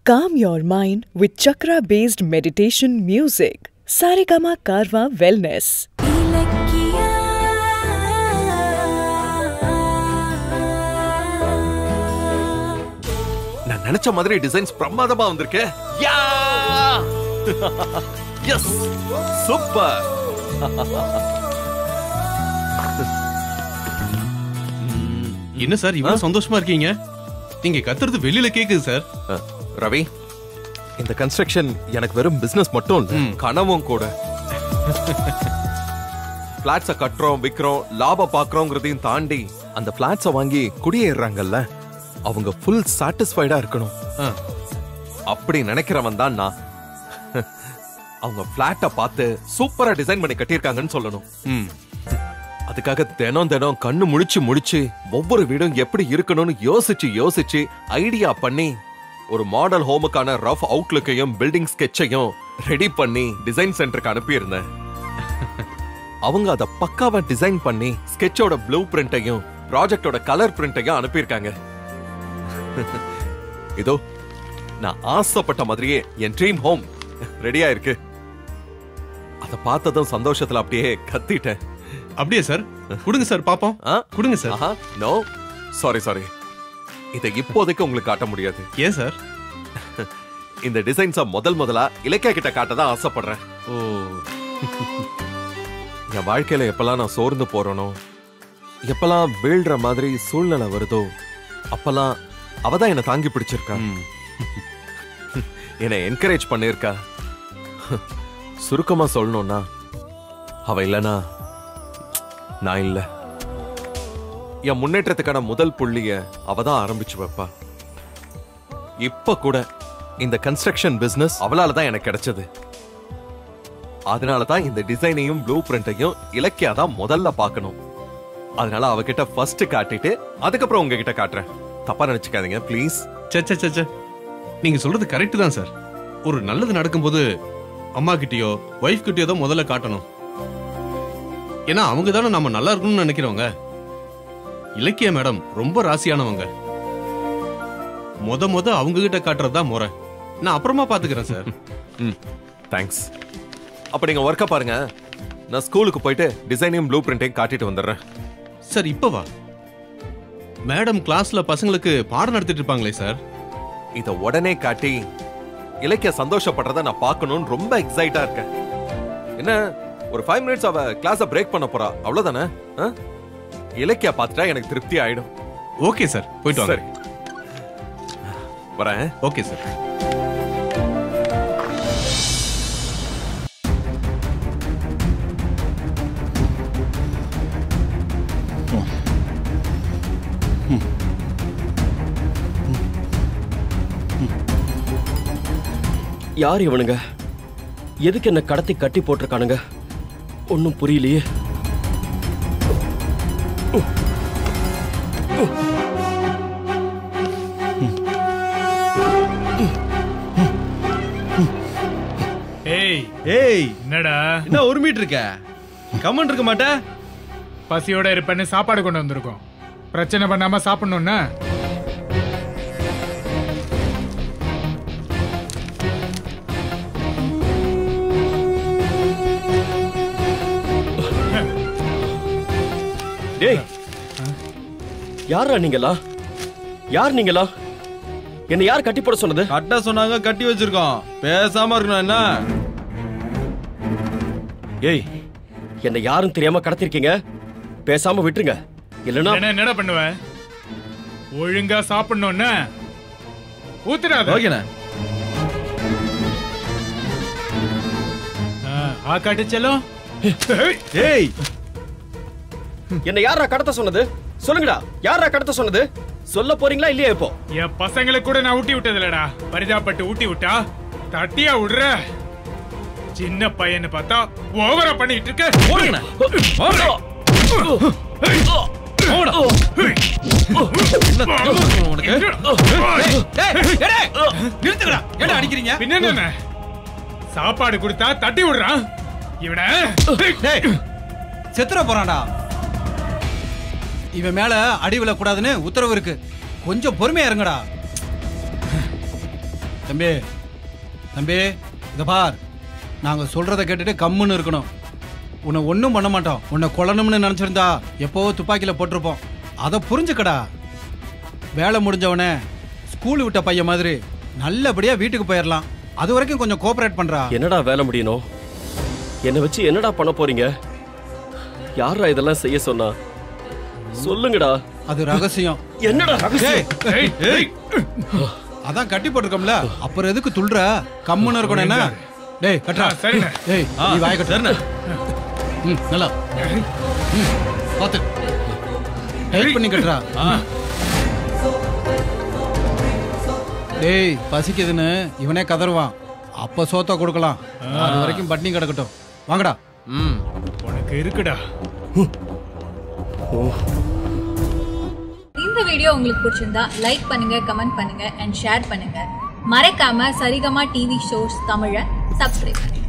Calm your mind with chakra based meditation music. Saregama Karwa Wellness. நான் நினைச்ச மாதிரி designs பிரமாதமா வந்திருக்கு யா எஸ் சூப்பர் என்ன சார் இவ்வளவு சந்தோஷமா இருக்கீங்க நீங்க கத்துறது வெளியில கேக்குது சார் ரவி இந்த கன்ஸ்ட்ரக்ஷன் எனக்கு வெறும் பிசினஸ் மட்டும் இல்ல கனவும் கூட பிளாட்ஸ கட்டுறோம் விக்கிறோம் லாபம் பாக்குறோங்கிறதையும் தாண்டி அந்த பிளாட்ஸ வாங்கி குடியேறாங்கல்ல அவங்க ஃபுல் சாட்டிஸ்ஃபைடா இருக்கணும் ஆ. அப்படி நினைக்கிறவன் தான் நான் அவங்க பிளாட்ட பார்த்து சூப்பரா டிசைன் பண்ணி கட்டியிருக்காங்கன்னு சொல்லணும் ம். அதுக்காக தினம் தினம் கண்ணு முழிச்சு முழிச்சு ஒவ்வொரு வீடும் எப்படி இருக்கணும்னு யோசிச்சு யோசிச்சு ஐடியா பண்ணி ஒரு மாடல் ஹோமுக்கான ரஃப் அவுட்லுக்கையும் பில்டிங் ஸ்கெட்சையும் ரெடி பண்ணி டிசைன் சென்டருக்கு அனுப்பியிருந்தேன் அவங்க அதை பக்காவா டிசைன் பண்ணி ஸ்கெட்சோட ப்ளூ பிரிண்ட்டையும் ப்ராஜெக்டோட கலர் பிரிண்ட்டையும் அனுப்பியிருக்காங்க இதோ நான் ஆசைப்பட்ட மாதிரியே என் ட்ரீம் ஹோம் ரெடியா இருக்கு அத பார்த்ததும் சந்தோஷத்துல அப்படியே கத்திட்டேன் அப்படியே சார் கொடுங்க சார் பாப்போம் ஆ? கொடுங்க சார் ஆஹா நோ சாரி சாரி இதை இப்போதைக்கு உங்களுக்கு காட்ட முடியாது ஏன் சார் இந்த டிசைன்ஸ முதல் முதலா இலக்கிய கிட்ட காட்ட தான் ஆசைப்படுறேன் ஓ என் வாழ்க்கையில எப்பெல்லாம் நான் சோர்ந்து போறேனோ எப்பெல்லாம் வீழ்ற மாதிரி சூழ்நிலை வருதோ அப்பெல்லாம் அவ தான் என்னை தாங்கி பிடிச்சிருக்கா ம். என்னை என்கரேஜ் பண்ணிருக்கா சுருக்கமா சொல்லணும்னா அவ இல்லனா நான் இல்ல என் முன்னேற்றத்துக்கான முதல் புள்ளிய அவ தான் ஆரம்பிச்சு வைப்பா இப்ப கூட இந்த கன்ஸ்ட்ரக்ஷன் பிசினஸ் அவளால தான் எனக்கு கிடைச்சது அதனால தான் இந்த டிசைனையும் ப்ளூ பிரிண்ட்டையும் இலக்கியா தான் முதல்ல பார்க்கணும் அதனால அவகிட்ட ஃபர்ஸ்ட் காட்டிட்டு அதுக்கப்புறம் உங்ககிட்ட காட்டுறேன் தப்பா நினைச்சுக்காதீங்க ப்ளீஸ் சே சே, சே சே. நீங்க சொல்றது கரெக்ட் தான் சார் ஒரு நல்லது நடக்கும்போது அம்மா கிட்டயோ ஒய்ஃப் கிட்டயோ தான் முதல்ல காட்டணும் ஏன்னா அவங்க தானே நம்ம நல்லா இருக்கணும்னு நினைக்கிறவங்க இலக்கிய மேடம் ரொம்ப ராசியானவங்க முத முத அவங்க கிட்ட காட்டுறது தான் முறை நான் அப்புறமா பாத்துக்கிறேன் சார் ம் தேங்க்ஸ் அப்ப நீங்க ஒர்க்க பாருங்க நான் ஸ்கூலுக்கு போயிட்டு டிசைனையும் ப்ளூ பிரிண்டையும் காட்டிட்டு வந்துடுறேன் சார் இப்ப வா மேடம் கிளாஸ்ல பசங்களுக்கு பாடம் நடத்திட்டு இருப்பாங்களே சார் இத உடனே காட்டி இலக்கிய சந்தோஷப்படுறத நான் பார்க்கணும்னு ரொம்ப எக்ஸைட்டா இருக்கேன் என்ன ஒரு ஃபைவ் மினிட்ஸ் அவ கிளாஸ பிரேக் பண்ண போறா அவ்வளவுதானே ஆ? இலக்கியா பார்த்துட்டா எனக்கு திருப்தி ஆயிடும் ஓகே சார் போயிட்டு வாங்க சரி வரேன் ஓகே சார் யார் இவனுங்க எதுக்கு என்ன கடத்தி கட்டி போட்டிருக்கானுங்க ஒன்றும் புரியலையே ஏய் ஏய் என்னடா என்ன உருமிட்டு இருக்க கம்மன் இருக்க மாட்ட பசியோட இருப்பேன்னு சாப்பாடு கொண்டு வந்திருக்கோம் பிரச்சனை பண்ணாம சாப்பிடணும்னா டேய் யாரா நீங்களா யார் நீங்களா என்ன யார் கட்டி போட சொன்னது கட்ட சொன்னாங்க கட்டி வச்சிருக்கோம் பேசாம இருக்கணும் என்ன ஏய் என்ன யாரும் தெரியாம கடத்திருக்கீங்க பேசாம விட்டுருங்க இல்லனா என்ன என்னடா பண்ணுவ ஒழுங்கா சாப்பிடணும்னா ஊத்துறாத ஓகேண்ணே ஆக்காட்டு செல்லும் ஏய் என்ன யாரா கடத்த சொன்னது சொல்லுங்கடா யாரா கடத்த சொன்னது சொல்ல போறீங்களா இல்லையா இப்போ என் பசங்களுக்கு கூட நான் ஊட்டி விட்டது இல்லடா பரிதாபப்பட்டு ஊட்டி விட்டா தட்டியா விடுற சின்ன பையன்னு பார்த்தா ஓவரா பண்ணிட்டு இருக்க ஓடுங்கண்ணே ஓடுங்க. ஓடுடா. என்ன தெரியுமா உனக்கு நிறுத்துக்கடா என்ன அடிக்கிறீங்க பின்ன என்ன சாப்பாடு கொடுத்தா தட்டி விடுறான் இவன டேய் செத்துற போறான்டா இவன் மேல அடி விழக்கூடாதுன்னு உத்தரவு இருக்கு கொஞ்சம் பொறுமையா இருங்கடா தம்பி தம்பி இத பார் நாங்க சொல்றத கேட்டுட்டு கம்முன்னு இருக்கணும் உன்னை ஒன்றும் பண்ண மாட்டோம் உன்னை கொல்லணும்னு நினைச்சிருந்தா எப்போவோ துப்பாக்கியில போட்டிருப்போம் அதை புரிஞ்சுக்கடா வேலை முடிஞ்சவனே ஸ்கூல் விட்ட பையன் மாதிரி நல்லபடியா வீட்டுக்கு போயிடலாம் அது வரைக்கும் கொஞ்சம் கோஆபரேட் பண்றா என்னடா வேலை முடியணும் என்னை வச்சு என்னடா பண்ண போறீங்க யாரா இதெல்லாம் செய்ய சொன்னா சொல்லுங்கடா அது ரகசியம் என்னடா ரகசியம் ஏய், ஏய். அதான் கட்டி போட்டிருக்கோம்ல அப்புறம் எதுக்கு துள்ளுற கம்முன்னு இருக்கணும் என்ன டேய் கட்டுறா ஆ, சரிண்ணே. டேய் நீ வாய கட்டுற ம் நல்லா ம் பாத்து டைட் பண்ணி கட்டுறா டேய் பசிக்குதுன்னு இவனே கதறுவான் அப்ப சோத்த கொடுக்கலாம் அது வரைக்கும் பட்னி கிடக்கட்டும் வாங்கடா உனக்கு இருக்குடா இந்த வீடியோ உங்களுக்கு பிடிச்சிருந்தா லைக் பண்ணுங்க கமெண்ட் பண்ணுங்க அண்ட் ஷேர் பண்ணுங்க மறக்காம சரிகமா டிவி ஷோஸ் தமிழை சப்ஸ்கிரைப் பண்ணுங்க